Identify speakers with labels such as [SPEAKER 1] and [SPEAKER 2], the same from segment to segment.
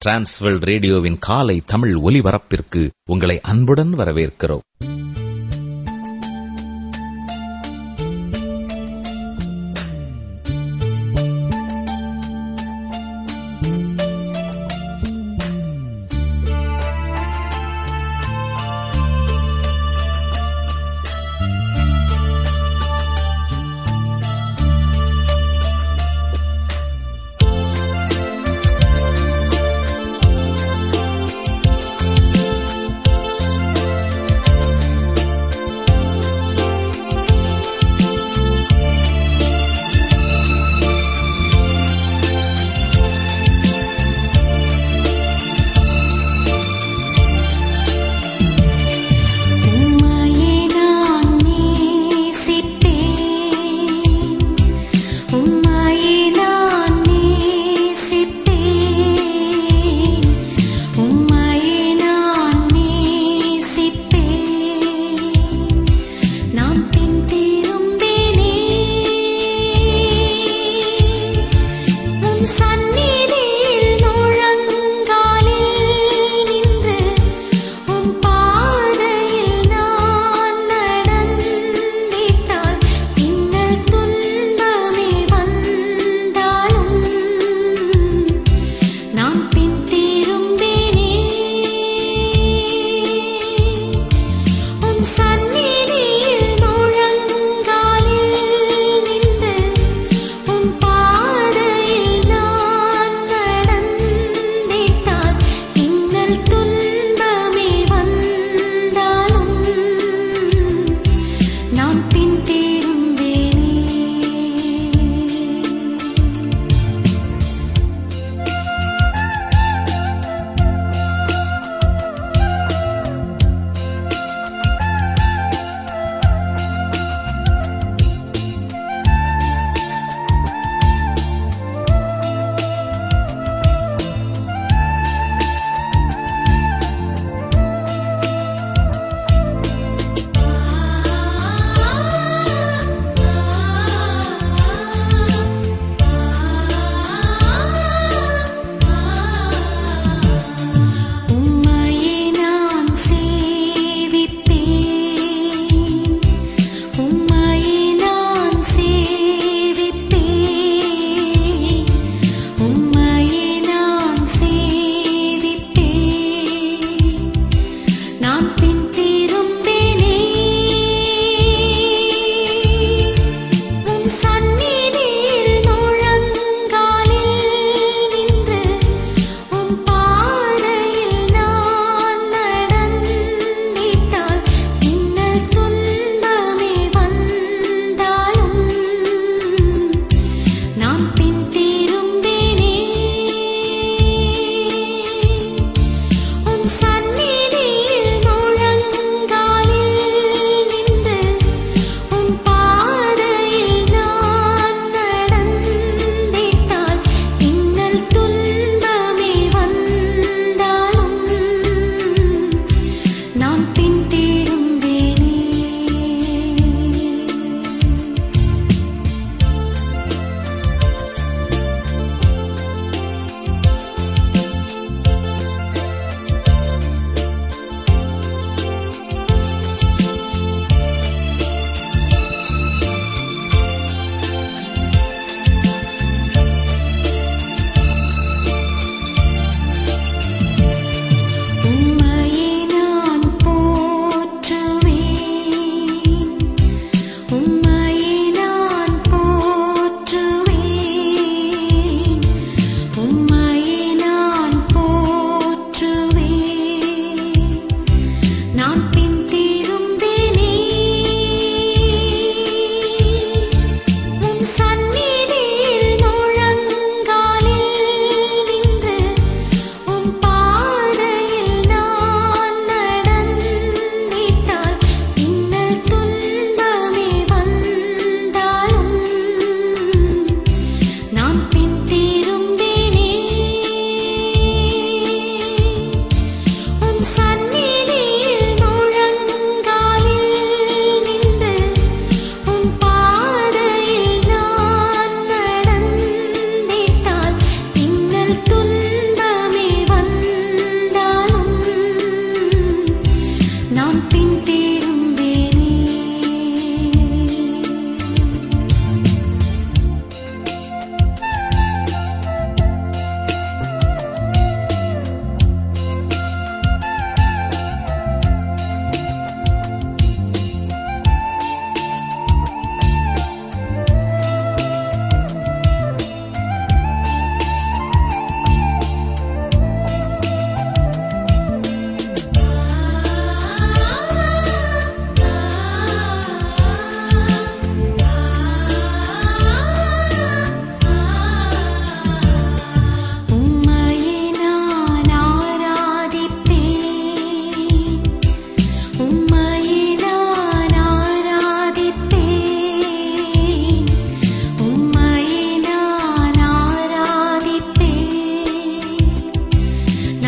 [SPEAKER 1] Transworld ரேடியோவின் காலை தமிழ் ஒலிபரப்பிற்கு உங்களை அன்புடன் வரவேற்கிறோம்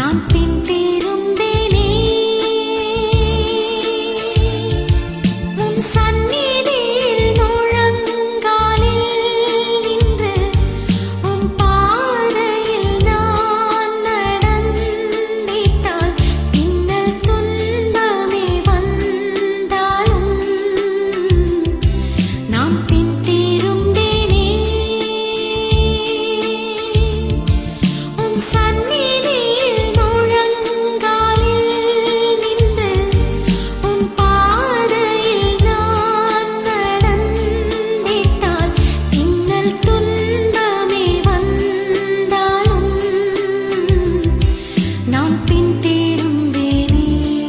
[SPEAKER 2] நான் பின் திரும்பினே உன் சந்நிதியில் முழங்காலில் நின்று உன் பாதையில் நான் நடந்திட்டால் இன்னல் துன்பமே வந்தாலும் நான் பின் திரும்பினே உன் சந்நிதியில் முழங்காலில் நின்று உன் பாதையில் நான் நடந்திட்டால் இன்னல் துன்பமே வந்தாலும் நான் பின் திரும்பினே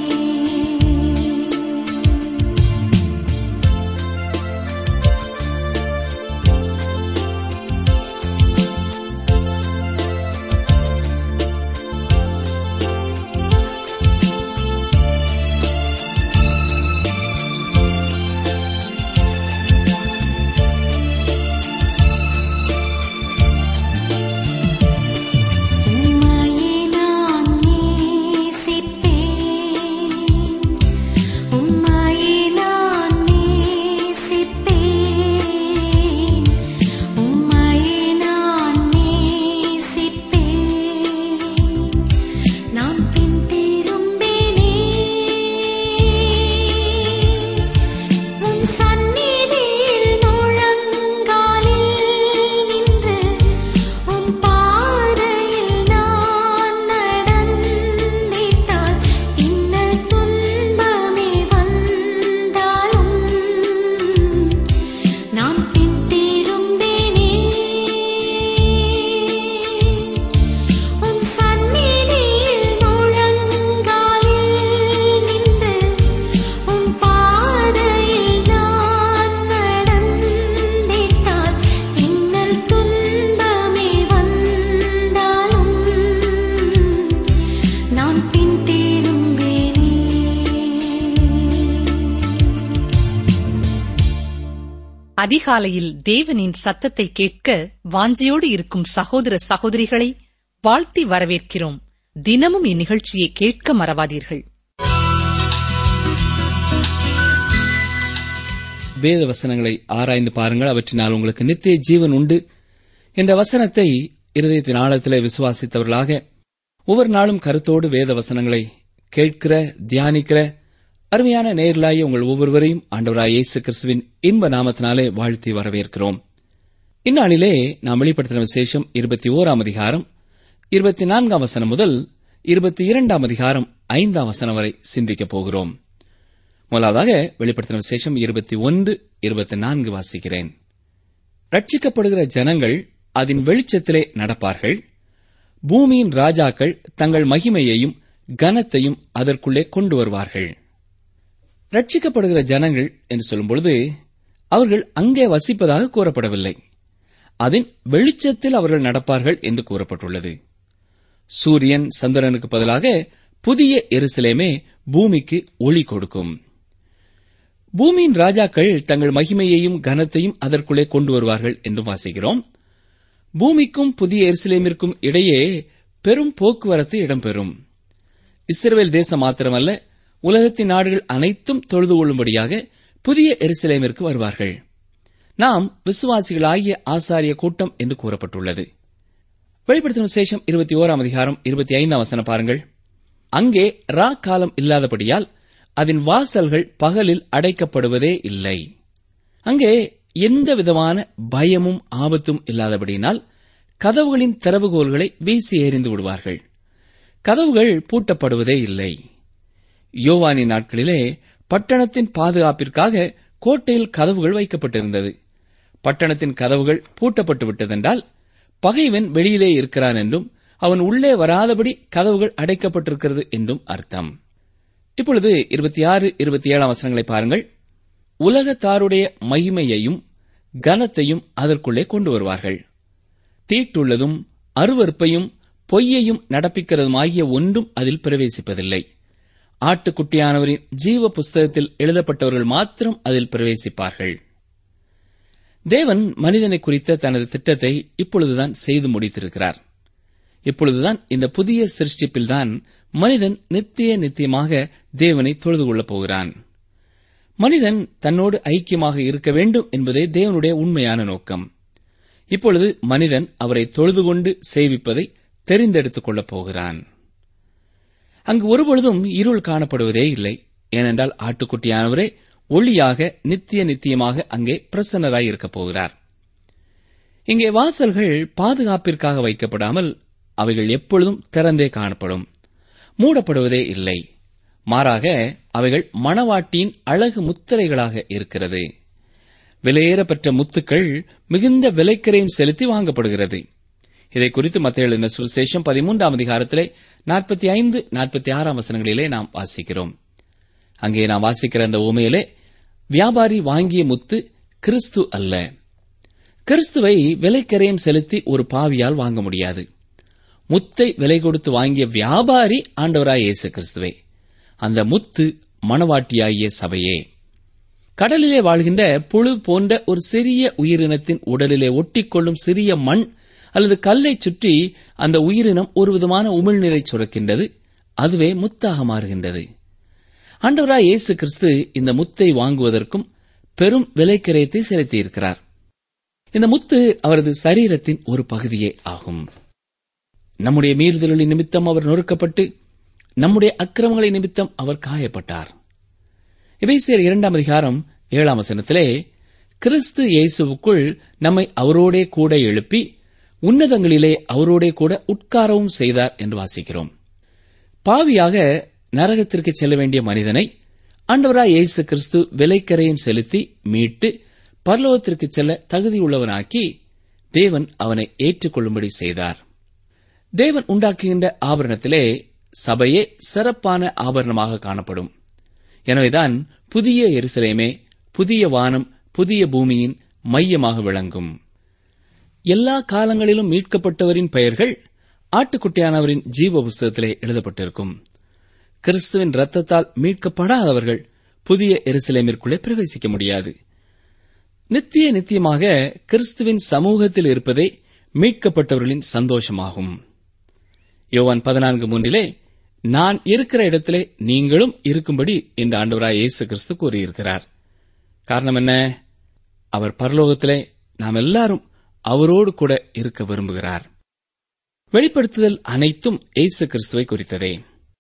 [SPEAKER 2] உம்மையே நான் நேசிப்பேன் உம்மையே நான் நேசிப்பேன் உம்மையே நான் நேசிப்பேன் நான் பின் திரும்பினே உன் சந்நிதியில் முழங்காலில் நின்று உன் பாதையில் நான் நடந்திட்டால் இன்னல் துன்பமே வந்தாலும் நான் பின் திரும்பினே உன் சந்நிதியில் முழங்காலில் நின்று உன் பாதையில் நான் நடந்திட்டால் இன்னல் துன்பமே வந்தாலும் நான் பின் திரும்பினே
[SPEAKER 3] அதிகாலையில் தேவனின் சத்தத்தை கேட்க வாஞ்சியோடு இருக்கும் சகோதர சகோதரிகளை வாழ்த்தி வரவேற்கிறோம் தினமும் இந்நிகழ்ச்சியை கேட்க மறவாதீர்கள்
[SPEAKER 4] வேத வசனங்களை ஆராய்ந்து பாருங்கள் அவற்றினால் உங்களுக்கு நித்திய ஜீவன் உண்டு என்ற வசனத்தை இருதயத்தின் ஆழத்திலே விசுவாசித்தவர்களாக ஒவ்வொரு நாளும் கருத்தோடு வேத வசனங்களை கேட்கிற தியானிக்கிற அருமையான நேர்களாய் உங்கள் ஒவ்வொருவரையும் ஆண்டவராய் இயேசு கிறிஸ்துவின் இன்ப நாமத்தினாலே வாழ்த்தி வரவேற்கிறோம் இந்நாளிலே நாம் வெளிப்படுத்தின விசேஷம் இருபத்தி ஓராம் அதிகாரம் இருபத்தி நான்காம் வசனம் முதல் இருபத்தி இரண்டாம் அதிகாரம் ஐந்தாம் வசனம் வரை சிந்திக்கப் போகிறோம் முதலாவதாக வெளிப்படுத்தின விசேஷம் இருபத்தி ஒன்று இருபத்தி நான்கு வாசிக்கிறேன் ரட்சிக்கப்படுகிற ஜனங்கள் அதன் வெளிச்சத்திலே நடப்பார்கள் பூமியின் ராஜாக்கள் தங்கள் மகிமையையும் கனத்தையும் அதற்குள்ளே கொண்டு வருவார்கள் ரட்சிக்கப்படுகிற ஜனங்கள் என்று சொல்லும்பொழுது அவர்கள் அங்கே வசிப்பதாக கூறப்படவில்லை அதன் வெளிச்சத்தில் அவர்கள் நடப்பார்கள் என்று கூறப்பட்டுள்ளது சூரியன் சந்திரனுக்கு பதிலாக புதிய எருசலேமே பூமிக்கு ஒளி கொடுக்கும் பூமியின் ராஜாக்கள் தங்கள் மகிமையையும் கனத்தையும் அதற்குள்ளே கொண்டு வருவார்கள் என்று வாசிக்கிறோம் பூமிக்கும் புதிய எருசலேமிற்கும் இடையே பெரும் போக்குவரத்து இடம்பெறும் இஸ்ரேல் தேசம் மாத்திரமல்ல உலகத்தின் நாடுகள் அனைத்தும் தொழுது கொள்ளும்படியாக புதிய எருசலேமிற்கு வருவார்கள் நாம் விசுவாசிகளாகிய ஆசாரிய கூட்டம் என்று கூறப்பட்டுள்ளது வெளிப்படுத்தின விசேஷம் இருபத்தி ஓராம் அதிகாரம் இருபத்தி ஐந்தாம் வசனம் பாருங்கள் அங்கே ரா காலம் இல்லாதபடியால் அதன் வாசல்கள் பகலில் அடைக்கப்படுவதே இல்லை அங்கே எந்த விதமான பயமும் ஆபத்தும் இல்லாதபடியினால் கதவுகளின் திறவுகோல்களை வீசி எறிந்து விடுவார்கள் கதவுகள் பூட்டப்படுவதே இல்லை யோவானின் நாட்களிலே பட்டணத்தின் பாதுகாப்பிற்காக கோட்டையில் கதவுகள் வைக்கப்பட்டிருந்தது பட்டணத்தின் கதவுகள் பூட்டப்பட்டு விட்டதென்றால் பகைவன் வெளியிலே இருக்கிறான் என்றும் அவன் உள்ளே வராதபடி கதவுகள் அடைக்கப்பட்டிருக்கிறது என்றும் அர்த்தம் இப்பொழுது இருபத்தி ஆறு இருபத்தி ஏழாம் வசனங்களை பாருங்கள் உலகத்தாருடைய மகிமையையும் கனத்தையும் அதற்குள்ளே கொண்டு வருவார்கள் தீட்டுள்ளதும் அருவருப்பையும் பொய்யையும் நடப்பிக்கிறதுமாகிய ஒன்றும் அதில் பிரவேசிப்பதில்லை ஆட்டுக்குட்டியானவரின் ஜீவ புஸ்தகத்தில் எழுதப்பட்டவர்கள் மாத்திரம் அதில் பிரவேசிப்பார்கள் தேவன் மனிதனை குறித்த தனது திட்டத்தை இப்பொழுதுதான் செய்து முடித்திருக்கிறார் இப்பொழுதுதான் இந்த புதிய சிருஷ்டிப்பில்தான் மனிதன் நித்திய நித்தியமாக தேவனை தொழுது கொள்ளப் போகிறான் மனிதன் தன்னோடு ஐக்கியமாக இருக்க வேண்டும் என்பதே தேவனுடைய உண்மையான நோக்கம் இப்பொழுது மனிதன் அவரை தொழுது கொண்டு சேவிப்பதை தெரிந்தெடுத்துக் கொள்ளப் போகிறான் அங்கு ஒருபொழுதும் இருள் காணப்படுவதே இல்லை ஏனென்றால் ஆட்டுக்குட்டியானவரே ஒளியாக நித்திய நித்தியமாக அங்கே பிரசன்னராய் இருக்கப் போகிறார் இங்கே வாசல்கள் பாதுகாப்பிற்காக வைக்கப்படாமல் அவைகள் எப்பொழுதும் திறந்தே காணப்படும் மூடப்படுவதே இல்லை மாறாக அவைகள் மணவாட்டியின் அழகு முத்திரைகளாக இருக்கிறது விலையேறப்பெற்ற முத்துக்கள் மிகுந்த விலைக்கரையும் செலுத்தி வாங்கப்படுகிறது இதை குறித்து மத்திய எழுதின சுவிசேஷம் பதிமூன்றாம் அதிகாரத்திலே நாற்பத்தி ஐந்து நாற்பத்தி ஆறாம் வசனங்களிலே நாம் வாசிக்கிறோம் அங்கே நாம் வாசிக்கிற அந்த உமையிலே வியாபாரி வாங்கிய முத்து கிறிஸ்து அல்ல கிறிஸ்துவை விலைக்கரையும் செலுத்தி ஒரு பாவியால் வாங்க முடியாது முத்தை விலை கொடுத்து வாங்கிய வியாபாரி ஆண்டவராய் இயேசு கிறிஸ்துவே அந்த முத்து மணவாட்டியாகிய சபையே கடலிலே வாழ்கின்ற புழு போன்ற ஒரு சிறிய உயிரினத்தின் உடலிலே ஒட்டிக்கொள்ளும் சிறிய மண் அல்லது கல்லை சுற்றி அந்த உயிரினம் ஒரு விதமான உமிழ்நீரை சுரக்கின்றது அதுவே முத்தாக மாறுகின்றது ஆண்டவராய் இயேசு கிறிஸ்து இந்த முத்தை வாங்குவதற்கும் பெரும் விலைக்கிரயத்தை செலுத்தியிருக்கிறார் இந்த முத்து அவரது சரீரத்தின் ஒரு பகுதியே ஆகும் நம்முடைய மீறுதல்களின் நிமித்தம் அவர் நொறுக்கப்பட்டு நம்முடைய அக்கிரமங்களை நிமித்தம் அவர் காயப்பட்டார் எபேசியர் இரண்டாம் அதிகாரம் ஏழாம் வசனத்திலே கிறிஸ்து இயேசுவுக்குள் நம்மை அவரோடே கூட எழுப்பி உன்னதங்களிலே அவரோடே கூட உட்காரவும் செய்தார் என்று வாசிக்கிறோம் பாவியாக நரகத்திற்கு செல்ல வேண்டிய மனிதனை ஆண்டவராய் இயேசு கிறிஸ்து விலைக்கரையும் செலுத்தி மீட்டு பரலோகத்திற்கு செல்ல தகுதியுள்ளவனாக்கி தேவன் அவனை ஏற்றுக்கொள்ளும்படி செய்தார் தேவன் உண்டாக்குகின்ற ஆபரணத்திலே சபையே சிறப்பான ஆபரணமாக காணப்படும் எனவேதான் புதிய எருசலேமே புதிய வானம் புதிய பூமியின் மையமாக விளங்கும் எல்லா காலங்களிலும் மீட்கப்பட்டவரின் பெயர்கள் ஆட்டுக்குட்டியானவரின் ஜீவ புஸ்தகத்திலே எழுதப்பட்டிருக்கும் கிறிஸ்துவின் ரத்தத்தால் மீட்கப்படாதவர்கள் புதிய எருசலேமிற்குள்ளே பிரவேசிக்க முடியாது நித்திய நித்தியமாக கிறிஸ்துவின் சமூகத்தில் இருப்பதே மீட்கப்பட்டவர்களின் சந்தோஷமாகும் யோவான் பதினான்கு மூன்றிலே நான் இருக்கிற இடத்திலே நீங்களும் இருக்கும்படி என்று ஆண்டவராய் இயேசு கிறிஸ்து கூறியிருக்கிறார் காரணம் என்ன அவர் பரலோகத்திலே நாம் எல்லாரும் அவரோடு கூட இருக்க விரும்புகிறார் வெளிப்படுத்துதல் அனைத்தும் இயேசு கிறிஸ்துவை குறித்ததே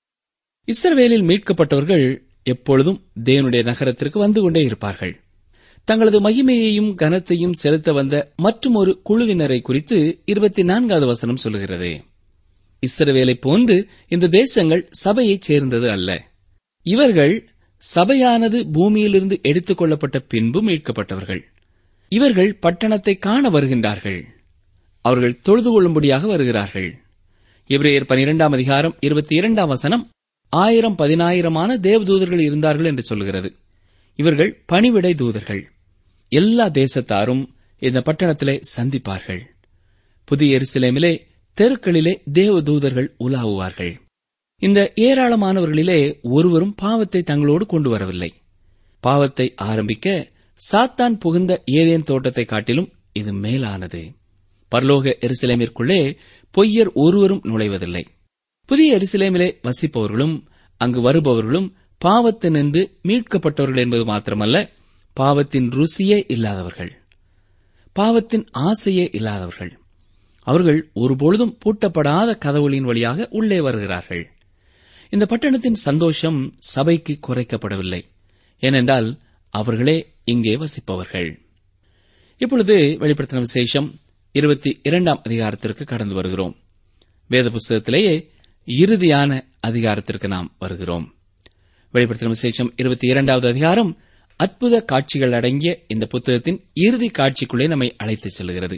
[SPEAKER 4] இஸ்ரவேலில் மீட்கப்பட்டவர்கள் எப்பொழுதும் தேவனுடைய நகரத்திற்கு வந்து கொண்டே இருப்பார்கள் தங்களது மகிமையையும் கனத்தையும் செலுத்த வந்த மற்றும் ஒரு குழுவினரை குறித்து இருபத்தி நான்காவது வசனம் சொல்லுகிறது இஸ்ரவேலை போன்று இந்த தேசங்கள் சபையைச் சேர்ந்தது அல்ல இவர்கள் சபையானது பூமியிலிருந்து எடுத்துக் கொள்ளப்பட்ட பின்பு மீட்கப்பட்டவர்கள் இவர்கள் பட்டணத்தை காண வருகின்றார்கள் அவர்கள் தொழுது கொள்ளும்படியாக வருகிறார்கள் இப்ரேயர் பனிரெண்டாம் அதிகாரம் இருபத்தி இரண்டாம் வசனம் ஆயிரம் பதினாயிரமான தேவதூதர்கள் இருந்தார்கள் என்று சொல்கிறது இவர்கள் பணிவிடை தூதர்கள் எல்லா தேசத்தாரும் இந்த பட்டணத்திலே சந்திப்பார்கள் புதிய எருசலேமிலே தெருக்களிலே தேவதூதர்கள் உலாவுவார்கள் இந்த ஏராளமானவர்களிலே ஒருவரும் பாவத்தை தங்களோடு கொண்டு வரவில்லை பாவத்தை ஆரம்பிக்க சாத்தான் புகுந்த ஏதேன் தோட்டத்தை காட்டிலும் இது மேலானது பரலோக எருசலேமிற்குள்ளே பொய்யர் ஒருவரும் நுழைவதில்லை புதிய எருசலேமிலே வசிப்பவர்களும் அங்கு வருபவர்களும் பாவத்தினின்று மீட்கப்பட்டவர்கள் என்பது மாத்திரமல்ல பாவத்தின் ருசியே இல்லாதவர்கள் பாவத்தின் ஆசையே இல்லாதவர்கள் அவர்கள் ஒருபொழுதும் பூட்டப்படாத கதவுகளின் வழியாக உள்ளே வருகிறார்கள் இந்த பட்டணத்தின் சந்தோஷம் சபைக்கு குறைக்கப்படவில்லை ஏனென்றால் அவர்களே இங்கே வசிப்பவர்கள் இப்பொழுது வெளிப்படுத்தின விசேஷம் இருபத்தி இரண்டாம் அதிகாரத்திற்கு கடந்து வருகிறோம் வேத புஸ்தகத்திலேயே இறுதியான அதிகாரத்திற்கு நாம் வருகிறோம் வெளிப்படுத்தின விசேஷம் இருபத்தி இரண்டாவது அதிகாரம் அற்புத காட்சிகள் அடங்கிய இந்த புத்தகத்தின் இறுதி காட்சிக்குள்ளே நம்மை அழைத்துச் செல்கிறது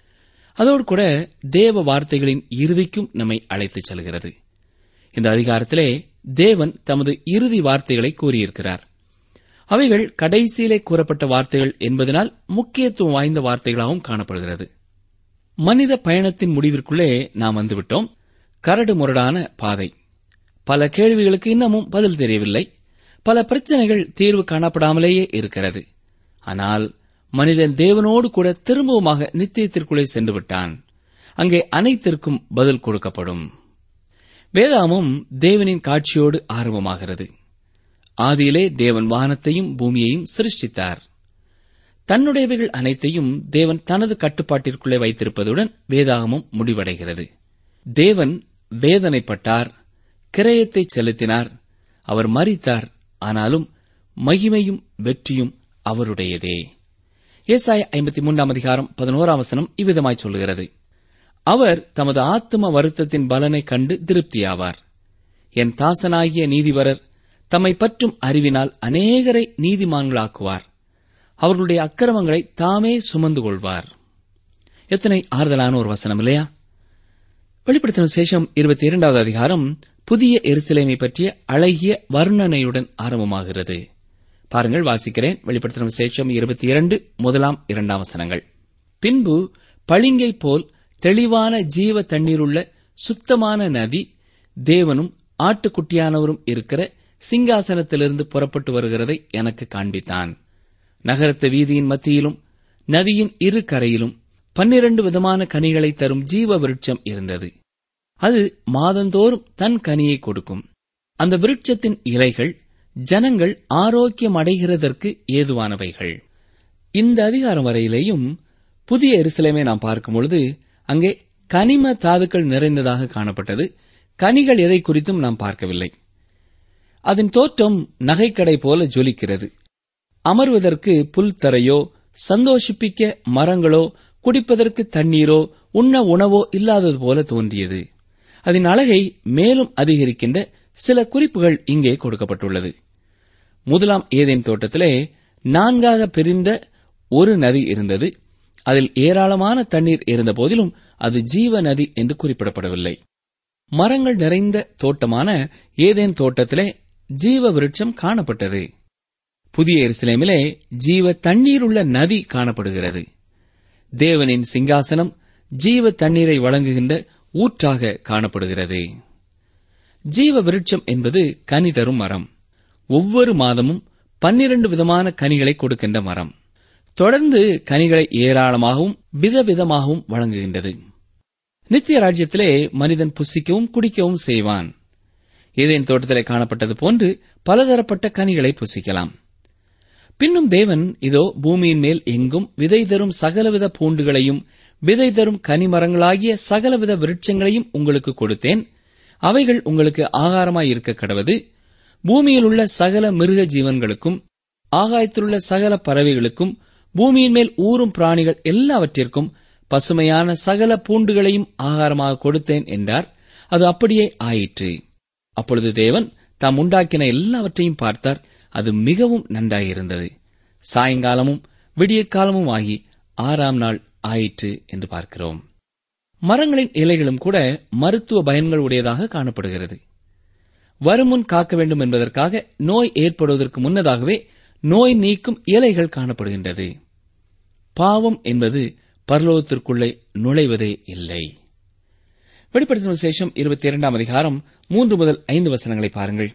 [SPEAKER 4] அதோடு கூட தேவ வார்த்தைகளின் இறுதிக்கும் நம்மை அழைத்துச் செல்கிறது இந்த அதிகாரத்திலே தேவன் தமது இறுதி வார்த்தைகளை கூறியிருக்கிறார் அவைகள் கடைசியிலே கூறப்பட்ட வார்த்தைகள் என்பதனால் முக்கியத்துவம் வாய்ந்த வார்த்தைகளாகவும் காணப்படுகிறது மனித பயணத்தின் முடிவிற்குள்ளே நாம் வந்துவிட்டோம் கரடு முரடான பாதை பல கேள்விகளுக்கு இன்னமும் பதில் தெரியவில்லை பல பிரச்சனைகள் தீர்வு காணப்படாமலேயே இருக்கிறது ஆனால் மனிதன் தேவனோடு கூட திரும்பவுமாக நித்தியத்திற்குள்ளே சென்று விட்டான் அங்கே அனைத்திற்கும் பதில் கொடுக்கப்படும் வேதாமம் தேவனின் காட்சியோடு ஆரம்பமாகிறது ஆதியிலே தேவன் வானத்தையும் பூமியையும் சிருஷ்டித்தார் தன்னுடையவைகள் அனைத்தையும் தேவன் தனது கட்டுப்பாட்டிற்குள்ளே வைத்திருப்பதுடன் வேதாகமம் முடிவடைகிறது தேவன் வேதனைப்பட்டார் கிரயத்தை செலுத்தினார் அவர் மரித்தார் ஆனாலும் மகிமையும் வெற்றியும் அவருடையதே ஏசாய ஐம்பத்தி மூன்றாம் அதிகாரம் பதினோராம் வசனம் இவ்விதமாய் சொல்கிறது அவர் தமது ஆத்தும வருத்தத்தின் பலனை கண்டு திருப்தியாவார் என் தாசனாகிய நீதிபரர் தம்மை பற்றும் அறிவினால் அநேகரை நீதிமான்களாக்குவார் அவர்களுடைய அக்கிரமங்களை தாமே சுமந்து கொள்வார் எத்தனை ஆறுதலான ஒரு வசனம் இல்லையா வெளிப்படுத்தின சேஷம் இருபத்தி இரண்டாவது அதிகாரம் புதிய எருசலேமை பற்றிய அழகிய வர்ணனையுடன் ஆரம்பமாகிறது பாருங்கள் வாசிக்கிறேன் வெளிப்படுத்தின சேஷம் இருபத்தி இரண்டு முதலாம் இரண்டாம் வசனங்கள் பின்பு பளிங்கை போல் தெளிவான ஜீவ தண்ணீருள்ள சுத்தமான நதி தேவனும் ஆட்டுக்குட்டியானவரும் இருக்கிற சிங்காசனத்திலிருந்து புறப்பட்டு வருகிறதை எனக்கு காண்பித்தான் நகரத்து வீதியின் மத்தியிலும் நதியின் இரு கரையிலும் பன்னிரண்டு விதமான கனிகளை தரும் ஜீவ விருட்சம் இருந்தது அது மாதந்தோறும் தன் கனியை கொடுக்கும் அந்த விருட்சத்தின் இலைகள் ஜனங்கள் ஆரோக்கியம் அடைகிறதற்கு ஏதுவானவைகள் இந்த அதிகாரம் வரையிலேயும் புதிய எருசலேமை நாம் பார்க்கும் பொழுது அங்கே கனிம தாதுக்கள் நிறைந்ததாக காணப்பட்டது கனிகள் எதை குறித்தும் நாம் பார்க்கவில்லை அதன் தோற்றம் நகைக்கடை போல ஜொலிக்கிறது அமர்வதற்கு புல் தரையோ சந்தோஷிப்பிக்க மரங்களோ குடிப்பதற்கு தண்ணீரோ உண்ண உணவோ இல்லாதது போல தோன்றியது அதன் அழகை மேலும் அதிகரிக்கின்ற சில குறிப்புகள் இங்கே கொடுக்கப்பட்டுள்ளது முதலாம் ஏதேன் தோட்டத்திலே நான்காக பிரிந்த ஒரு நதி இருந்தது அதில் ஏராளமான தண்ணீர் இருந்த போதிலும் அது ஜீவ நதி என்று குறிப்பிடப்படவில்லை மரங்கள் நிறைந்த தோட்டமான ஏதேன் தோட்டத்திலே ஜீவ விருட்சம் காணப்பட்டது புதிய எருசலேமிலே ஜீவ தண்ணீருள்ள நதி காணப்படுகிறது தேவனின் சிங்காசனம் ஜீவ தண்ணீரை வழங்குகின்ற ஊற்றாக காணப்படுகிறது ஜீவ விருட்சம் என்பது கனி தரும் மரம் ஒவ்வொரு மாதமும் பன்னிரண்டு விதமான கனிகளை கொடுக்கின்ற மரம் தொடர்ந்து கனிகளை ஏராளமாகவும் விதவிதமாகவும் வழங்குகின்றது நித்திய ராஜ்யத்திலே மனிதன் புசிக்கவும் குடிக்கவும் செய்வான் ஏதேன் தோட்டத்திலே காணப்பட்டது போன்று பலதரப்பட்ட கனிகளை புசிக்கலாம் பின்னும் தேவன் இதோ பூமியின் மேல் எங்கும் விதை தரும் சகலவித பூண்டுகளையும் விதை தரும் கனிமரங்களாகிய சகலவித விருட்சங்களையும் உங்களுக்கு கொடுத்தேன் அவைகள் உங்களுக்கு ஆகாரமாய் இருக்க கடவது பூமியில் உள்ள சகல மிருக ஜீவன்களுக்கும் ஆகாயத்திலுள்ள சகல பறவைகளுக்கும் பூமியின் மேல் ஊறும் பிராணிகள் எல்லாவற்றிற்கும் பசுமையான சகல பூண்டுகளையும் ஆகாரமாக கொடுத்தேன் என்றார் அது அப்படியே ஆயிற்று அப்பொழுது தேவன் தாம் உண்டாக்கின எல்லாவற்றையும் பார்த்தார் அது மிகவும் நன்றாயிருந்தது சாயங்காலமும் விடியற்காலமும் ஆகி ஆறாம் நாள் ஆயிற்று என்று பார்க்கிறோம் மரங்களின் இலைகளும் கூட மருத்துவ பயன்கள் உடையதாக காணப்படுகிறது வருமுன் காக்க வேண்டும் என்பதற்காக நோய் ஏற்படுவதற்கு முன்னதாகவே நோய் நீக்கும் இலைகள் காணப்படுகின்றது பாவம் என்பது பரலோகத்திற்குள்ளே நுழைவதே இல்லை வெளிப்படுத்தும் விசேஷம் இருபத்தி இரண்டாம் அதிகாரம் மூன்று முதல் ஐந்து வசனங்களை பாருங்கள்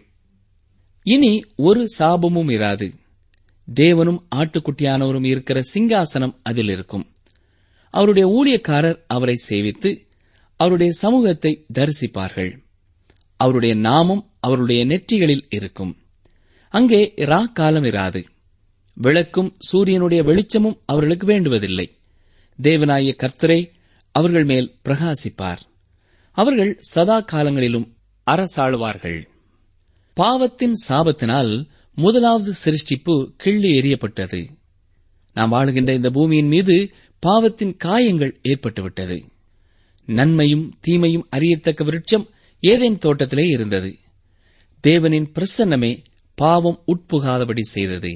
[SPEAKER 4] இனி ஒரு சாபமும் இராது தேவனும் ஆட்டுக்குட்டியானவரும் இருக்கிற சிங்காசனம் அதில் இருக்கும் அவருடைய ஊழியக்காரர் அவரை சேவித்து அவருடைய சமூகத்தை தரிசிப்பார்கள் அவருடைய நாமம் அவருடைய நெற்றிகளில் இருக்கும் அங்கே ரா காலம் இராது விளக்கும் சூரியனுடைய வெளிச்சமும் அவர்களுக்கு வேண்டுவதில்லை தேவனாய கர்த்தரே அவர்கள் மேல் பிரகாசிப்பார் அவர்கள் சதா காலங்களிலும் அரசாளுவார்கள் பாவத்தின் சாபத்தினால் முதலாவது சிருஷ்டிப்பு கிள்ளி எறியப்பட்டது நாம் வாழுகின்ற இந்த பூமியின் மீது பாவத்தின் காயங்கள் ஏற்பட்டுவிட்டது நன்மையும் தீமையும் அறியத்தக்க விருட்சம் ஏதேன் தோட்டத்திலே இருந்தது தேவனின் பிரசன்னமே பாவம் உட்புகாதபடி செய்தது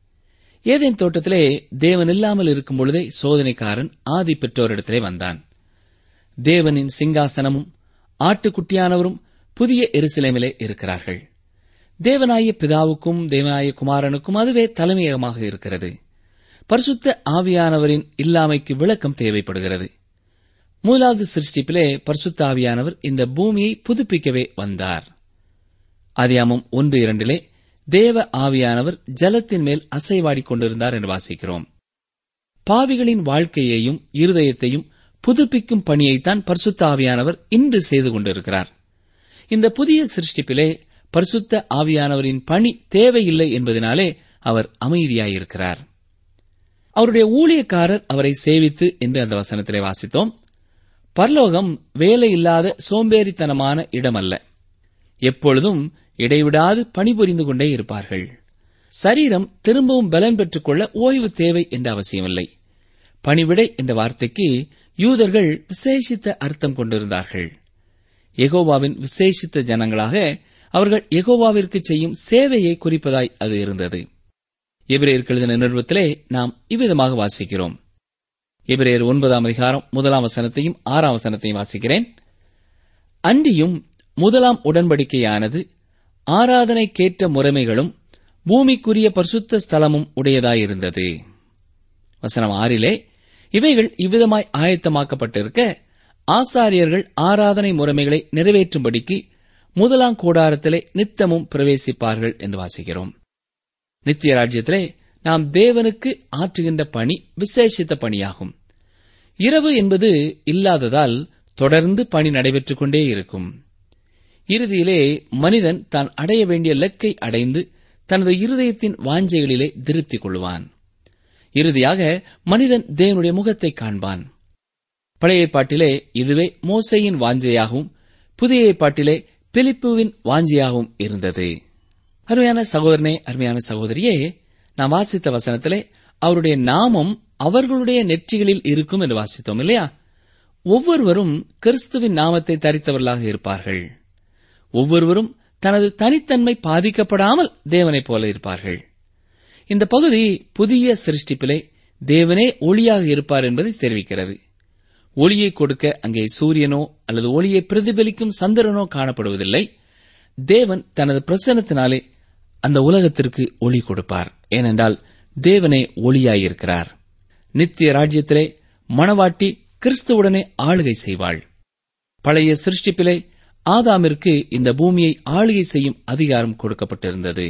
[SPEAKER 4] ஏதேன் தோட்டத்திலே தேவன் இல்லாமல் இருக்கும் பொழுதே சோதனைக்காரன் ஆதி பெற்றோரிடத்திலே வந்தான் தேவனின் சிங்காசனமும் ஆட்டுக்குட்டியானவரும் புதிய எருசலேமிலே இருக்கிறார்கள் தேவனாய பிதாவுக்கும் தேவனாய குமாரனுக்கும் அதுவே தலைமையகமாக இருக்கிறது பரிசுத்த ஆவியானவரின் இல்லாமைக்கு விளக்கம் தேவைப்படுகிறது முதலாவது சிருஷ்டிப்பிலே பரிசுத்த ஆவியானவர் இந்த பூமியை புதுப்பிக்கவே வந்தார் அதியாமம் ஒன்று இரண்டிலே தேவ ஆவியானவர் ஜலத்தின் மேல் அசைவாடிக் கொண்டிருந்தார் என்று வாசிக்கிறோம் பாவிகளின் வாழ்க்கையையும் இருதயத்தையும் புதுப்பிக்கும் பணியைத்தான் பரிசுத்த ஆவியானவர் இன்று செய்து கொண்டிருக்கிறார் இந்த புதிய சிருஷ்டிப்பிலே பரிசுத்த ஆவியானவரின் பணி தேவையில்லை என்பதனாலே அவர் அமைதியாயிருக்கிறார் அவருடைய ஊழியக்காரர் அவரை சேவித்து என்று அந்த வசனத்திலே வாசித்தோம் பரலோகம் வேலை இல்லாத சோம்பேறித்தனமான இடமல்ல எப்பொழுதும் இடைவிடாது பணிபுரிந்து கொண்டே இருப்பார்கள் சரீரம் திரும்பவும் பலன் பெற்றுக்கொள்ள ஓய்வு தேவை என்ற அவசியமில்லை பணிவிடை என்ற வார்த்தைக்கு யூதர்கள் விசேஷித்த அர்த்தம் கொண்டிருந்தார்கள் எகோவாவின் விசேஷித்த ஜனங்களாக அவர்கள் எகோவாவிற்கு செய்யும் சேவையை குறிப்பதாய் அது இருந்தது எபிரேயருக்கு எழுதின நிறுவத்திலே நாம் இவ்விதமாக வாசிக்கிறோம் எபிரேயர் ஒன்பதாம் அதிகாரம் முதலாம் வசனத்தையும் ஆறாம் வசனத்தையும் வாசிக்கிறேன் அன்றியும் முதலாம் உடன்படிக்கையானது ஆராதனைக்கேற்ற முறைமைகளும் பூமிக்குரிய பரிசுத்த ஸ்தலமும் உடையதாயிருந்தது வசனம் ஆறிலே இவைகள் இவ்விதமாய் ஆயத்தமாக்கப்பட்டிருக்க ஆசாரியர்கள் ஆராதனை முறைமைகளை நிறைவேற்றும்படிக்கு முதலாம் கூடாரத்திலே நித்தமும் பிரவேசிப்பார்கள் என்று வாசிக்கிறோம் நித்திய ராஜ்யத்திலே நாம் தேவனுக்கு ஆற்றுகின்ற பணி விசேஷித்த பணியாகும் இரவு என்பது இல்லாததால் தொடர்ந்து பணி நடைபெற்றுக் கொண்டே இருக்கும் இறுதியிலே மனிதன் தான் அடைய வேண்டிய இலக்கை அடைந்து தனது இருதயத்தின் வாஞ்சைகளிலே திருப்தி கொள்வான் இறுதியாக மனிதன் தேவனுடைய முகத்தை காண்பான் பழைய ஏற்பாட்டிலே இதுவே மோசையின் வாஞ்சையாகவும் புதிய ஏற்பாட்டிலே பிலிப்புவின் வாஞ்சியாகவும் இருந்தது அருமையான சகோதரனே அருமையான சகோதரியே நாம் வாசித்த வசனத்திலே அவருடைய நாமம் அவர்களுடைய நெற்றிகளில் இருக்கும் என்று வாசித்தோம் இல்லையா ஒவ்வொருவரும் கிறிஸ்துவின் நாமத்தை தரித்தவர்களாக இருப்பார்கள் ஒவ்வொருவரும் தனது தனித்தன்மை பாதிக்கப்படாமல் தேவனைப் போல இருப்பார்கள் இந்த பகுதி புதிய சிருஷ்டிப்பிலே தேவனே ஒளியாக இருப்பார் என்பதை தெரிவிக்கிறது ஒளியை கொடுக்க அங்கே சூரியனோ அல்லது ஒளியை பிரதிபலிக்கும் சந்திரனோ காணப்படுவதில்லை தேவன் தனது பிரசன்னத்தினாலே அந்த உலகத்திற்கு ஒளி கொடுப்பார் ஏனென்றால் தேவனே ஒளியாயிருக்கிறார் நித்திய ராஜ்யத்திலே மணவாட்டி கிறிஸ்துவுடனே ஆளுகை செய்வாள் பழைய சிருஷ்டிப்பிலே ஆதாமிற்கு இந்த பூமியை ஆளுகை செய்யும் அதிகாரம் கொடுக்கப்பட்டிருந்தது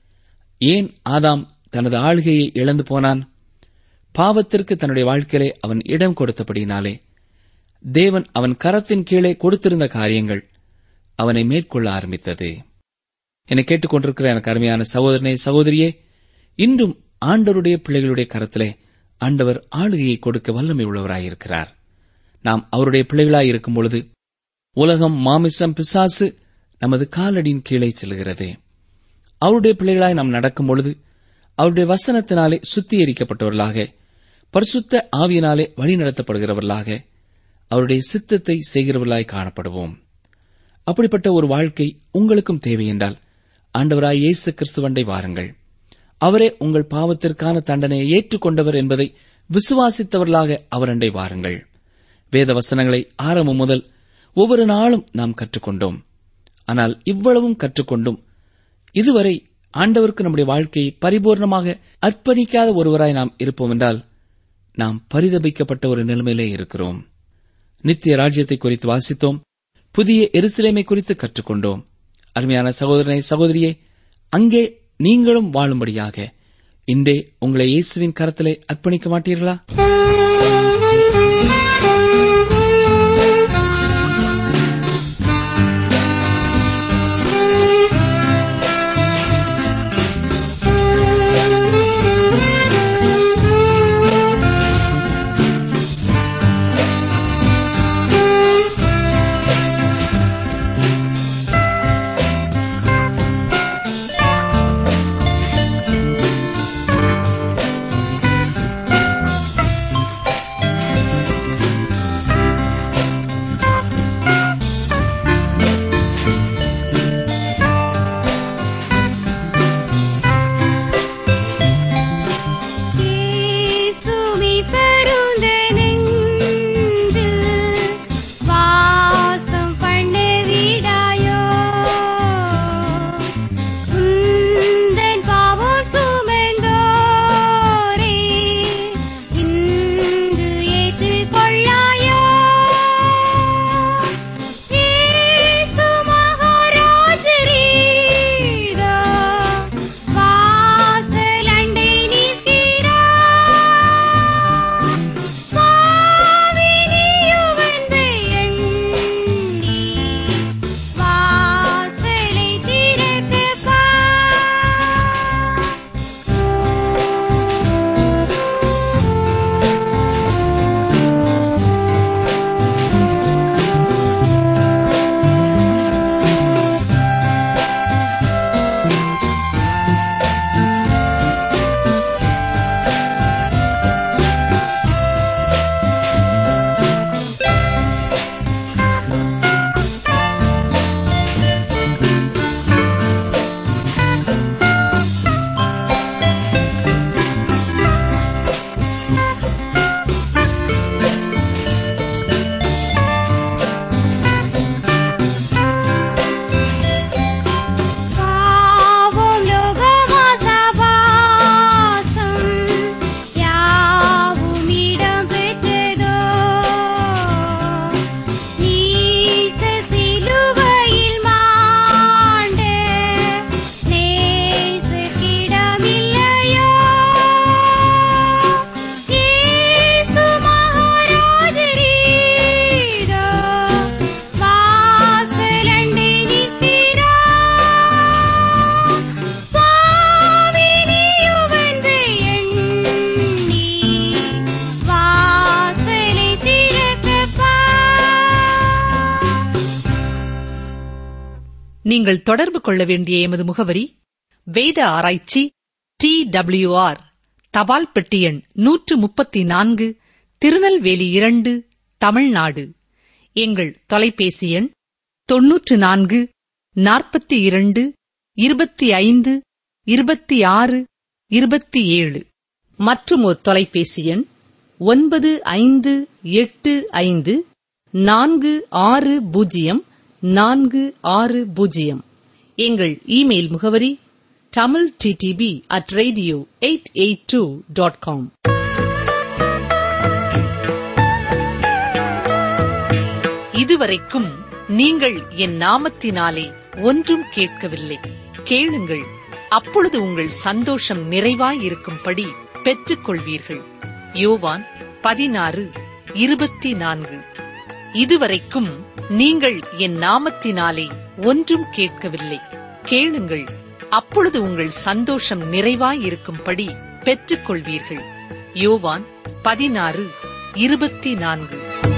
[SPEAKER 4] ஏன் ஆதாம் தனது ஆளுகையை இழந்து போனான் பாவத்திற்கு தன்னுடைய வாழ்க்கையிலே அவன் இடம் கொடுத்தபடியினாலே தேவன் அவன் கரத்தின் கீழே கொடுத்திருந்த காரியங்கள் அவனை மேற்கொள்ள ஆரம்பித்தது என்னை கேட்டுக்கொண்டிருக்கிற எனக்கு அருமையான சகோதரனே சகோதரியே இன்றும் ஆண்டவருடைய பிள்ளைகளுடைய கரத்திலே ஆண்டவர் ஆளுகையை கொடுக்க வல்லமை உள்ளவராயிருக்கிறார் நாம் அவருடைய பிள்ளைகளாய் இருக்கும் பொழுது உலகம் மாமிசம் பிசாசு நமது காலடியின் கீழே செல்கிறது அவருடைய பிள்ளைகளாய் நாம் நடக்கும் பொழுது அவருடைய வசனத்தினாலே சுத்திகரிக்கப்பட்டவர்களாக பரிசுத்த ஆவியினாலே வழிநடத்தப்படுகிறவர்களாக அவருடைய சித்தத்தை செய்கிறவர்களாய் காணப்படுவோம் அப்படிப்பட்ட ஒரு வாழ்க்கை உங்களுக்கும் தேவை என்றால் ஆண்டவராய் இயேசு கிறிஸ்துவண்டை வாருங்கள் அவரே உங்கள் பாவத்திற்கான தண்டனையை ஏற்றுக்கொண்டவர் என்பதை விசுவாசித்தவர்களாக அவரண்டை வாருங்கள் வேத வசனங்களை ஆரம்பம் முதல் ஒவ்வொரு நாளும் நாம் கற்றுக்கொண்டோம் ஆனால் இவ்வளவும் கற்றுக்கொண்டும் இதுவரை ஆண்டவருக்கு நம்முடைய வாழ்க்கையை பரிபூர்ணமாக அர்ப்பணிக்காத ஒருவராய் நாம் இருப்போம் என்றால் நாம் பரிதபிக்கப்பட்ட ஒரு நிலைமையிலே இருக்கிறோம் நித்திய ராஜ்யத்தை குறித்து வாசித்தோம் புதிய எருசலேமை குறித்து கற்றுக்கொண்டோம் அருமையான சகோதரனை சகோதரியே அங்கே நீங்களும் வாழும்படியாக இன்றே உங்களை இயேசுவின் கரத்திலே அர்ப்பணிக்க மாட்டீர்களா
[SPEAKER 3] நீங்கள் தொடர்பு கொள்ள வேண்டிய எமது முகவரி வேத ஆராய்ச்சி டி ஆர் தபால் பெட்டி எண் நூற்று முப்பத்தி நான்கு திருநெல்வேலி இரண்டு தமிழ்நாடு எங்கள் தொலைபேசி எண் தொன்னூற்று நான்கு நாற்பத்தி இரண்டு இருபத்தி ஐந்து இருபத்தி ஆறு இருபத்தி ஏழு மற்றும் ஒரு தொலைபேசி எண் ஒன்பது ஐந்து எட்டு ஐந்து நான்கு ஆறு பூஜ்ஜியம் நான்கு ஆறு பூஜ்ஜியம் எங்கள் இமெயில் முகவரி Tamil DTP at radio eight eight two dot com இதுவரைக்கும் நீங்கள் என் நாமத்தினாலே ஒன்றும் கேட்கவில்லை கேளுங்கள் அப்பொழுது உங்கள் சந்தோஷம் நிறைவாயிருக்கும்படி பெற்றுக் கொள்வீர்கள் யோவான் பதினாறு இருபத்தி நான்கு இதுவரைக்கும் நீங்கள் என் நாமத்தினாலே ஒன்றும் கேட்கவில்லை கேளுங்கள் அப்பொழுது உங்கள் சந்தோஷம் நிறைவாயிருக்கும்படி பெற்றுக் கொள்வீர்கள் யோவான் பதினாறு இருபத்தி நான்கு